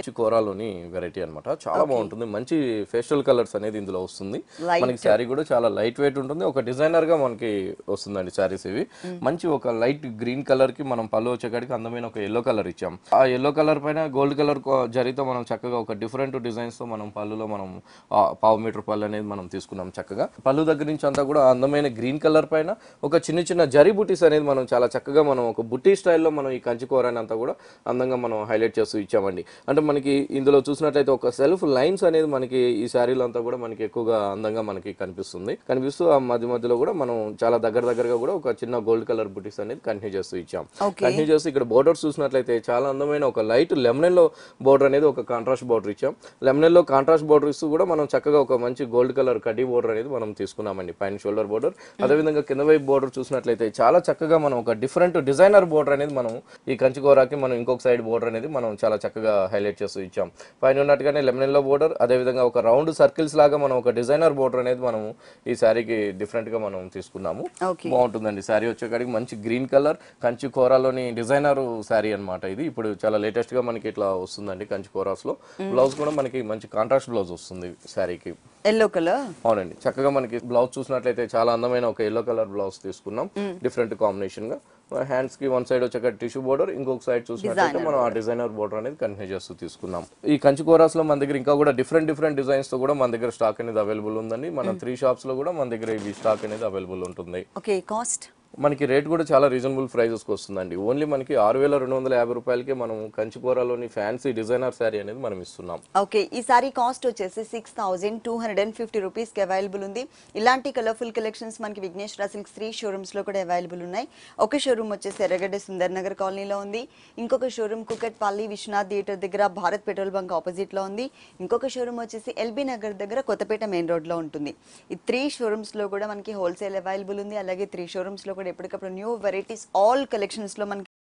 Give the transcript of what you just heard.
Kanchi కోరాలోని variety అన్నమాట చాలా బాగుంటుంది మంచి ఫేషియల్ కలర్స్ అనేది ఇందులో వస్తుంది Light. మనకి శారీ కూడా చాలా లైట్ వెయిట్ ఉంటుంది ఒక డిజైనర్ గా మనకి వస్తుందండి శారీస్ ఇవి మంచి ఒక లైట్ గ్రీన్ కలర్ కి మనం పళ్ళు వచ్చేకాడికి అందమైన ఒక ఎల్లో కలర్ ఇచ్చాం ఆ ఎల్లో కలర్ పైన గోల్డ్ కలర్ జరితో మనం చక్కగా ఒక డిఫరెంట్ డిజైన్స్ తో మనం పళ్ళులో మనం ఆ పావు మీటర్ పళ్ళు అనేది మనం తీసుకున్నాం చక్కగా పళ్ళు దగ్గర నుంచి అంతా కూడా అందమైన గ్రీన్ కలర్ పైన ఒక చిన్న చిన్న జరీ బుటీస్ అనేది మనం చాలా చక్కగా మనం ఒక బుటీ స్టైల్లో మనం ఈ కంచి కూరని అంతా కూడా అందంగా మనం హైలైట్ చేస్తూ ఇచ్చామండి అంటే మనకి ఇందులో చూసినట్లయితే ఒక సెల్ఫ్ లైన్స్ అనేది మనకి ఈ శారీలో అంతా కూడా మనకి ఎక్కువగా అందంగా మనకి కనిపిస్తుంది కనిపిస్తూ ఆ మధ్య మధ్యలో కూడా మనం చాలా దగ్గర దగ్గరగా కూడా ఒక చిన్న గోల్డ్ కలర్ బుటీస్ అనేది కంటిన్యూ చేస్తూ ఇచ్చాం Okay. కంటిన్యూ చేస్తూ ఇక్కడ బోర్డర్స్ చూసినట్లయితే చాలా అందమైన ఒక లైట్ లెమనెల్లో బోర్డర్ అనేది ఒక కాంట్రాస్ట్ బోర్డర్ ఇచ్చాం లెమనెల్లో కాంట్రాస్ట్ బోర్డర్ ఇస్తూ కూడా మనం చక్కగా ఒక మంచి గోల్డ్ కలర్ కడ్డీ బోర్డర్ అనేది మనం తీసుకున్నామండి పైన షోల్డర్ బోర్డర్ అదేవిధంగా కింద వైపు బోర్డర్ చూసినట్లయితే చాలా చక్కగా మనం ఒక డిఫరెంట్ డిజైనర్ బోర్డర్ అనేది మనం ఈ కంచికూరకి మనం ఇంకొక సైడ్ బోర్డర్ అనేది మనం చాలా చక్కగా హైలైట్ చేస్తూ ఇచ్చాం పైన ఉన్నట్టుగానే లెమనెల్లో బోర్డర్ అదేవిధంగా ఒక రౌండ్ సర్కిల్స్ లాగా మనం ఒక డిజైనర్ బోర్డర్ అనేది మనం ఈ శారీకి డిఫరెంట్ గా మనం తీసుకున్నాము ఓకే బాగుంటుందండి శారీ వచ్చేకాడికి మంచి గ్రీన్ కలర్ కంచి కూరలోని డిజైనర్ శారీ అన్నమాట ఇది ఇప్పుడు చాలా లేటెస్ట్ గా మనకి ఇట్లా వస్తుందండి కంచి కూరాస్ లో బ్లౌజ్ కూడా మనకి మంచి కాంట్రాస్ట్ బ్లౌజ్ వస్తుంది శారీకి ఎల్లో కలర్ అవునండి చక్కగా మనకి బ్లౌజ్ చూసినట్లయితే చాలా అందమైన ఒక ఎల్లో కలర్ బ్లౌజ్ తీసుకున్నాం డిఫరెంట్ కాంబినేషన్ గా హ్యాండ్స్ కి వన్ సైడ్ వచ్చాక టిష్యూ బోర్డర్ ఇంకొక సైడ్ చూసినట్లయితే మనం ఆ డిజైనర్ బోర్డర్ అనేది కంటిన్యూ చేస్తూ తీసుకున్నాం ఈ కంచి కోరాస్ లో మన దగ్గర ఇంకా కూడా డిఫరెంట్ డిఫరెంట్ డిజైన్స్ తో కూడా మన దగ్గర స్టాక్ అనేది అవైలబుల్ ఉందండి మన త్రీ షాప్స్ లో కూడా మన దగ్గర ఇవి స్టాక్ అనేది అవైలబుల్ ఉంటుంది ఓకే కాస్ట్ మనకి రేట్ కూడా చాలా రీజనబుల్ ప్రైజెస్కి వస్తుందండి ఓన్లీ మనకి ఆరు వేల రెండు వందల యాభై రూపాయలకే మనం కంచికూరలోని ఫ్యాన్సీ డిజైనర్ శారీ అనేది మనం ఇస్తున్నాం ఓకే ఈ సారీ కాస్ట్ వచ్చేసి six thousand two hundred and fifty రూపీస్కి అవైలబుల్ ఉంది ఇలాంటి కలర్ఫుల్ కలెక్షన్స్ మనకి విఘ్నేశ్వర సిల్క్ త్రీ షోరూమ్స్లో కూడా అవైలబుల్ ఉన్నాయి ఒక షోరూమ్ వచ్చేసి ఎర్రగడ్డ సుందర్ నగర్ కాలనీలో ఉంది ఇంకొక షోరూమ్ కుకట్పల్లి విశ్వనాథ్ థియేటర్ దగ్గర భారత్ పెట్రోల్ బంక్ ఆపోజిట్లో ఉంది ఇంకొక షోరూమ్ వచ్చేసి ఎల్బీ నగర్ దగ్గర కొత్తపేట మెయిన్ రోడ్లో ఉంటుంది ఈ త్రీ షోరూమ్స్లో కూడా మనకి హోల్సేల్ అవైలబుల్ ఉంది అలాగే త్రీ షోరూమ్స్లో కూడా ఎప్పటికప్పుడు న్యూ వెరైటీస్ ఆల్ కలెక్షన్స్లో మనకి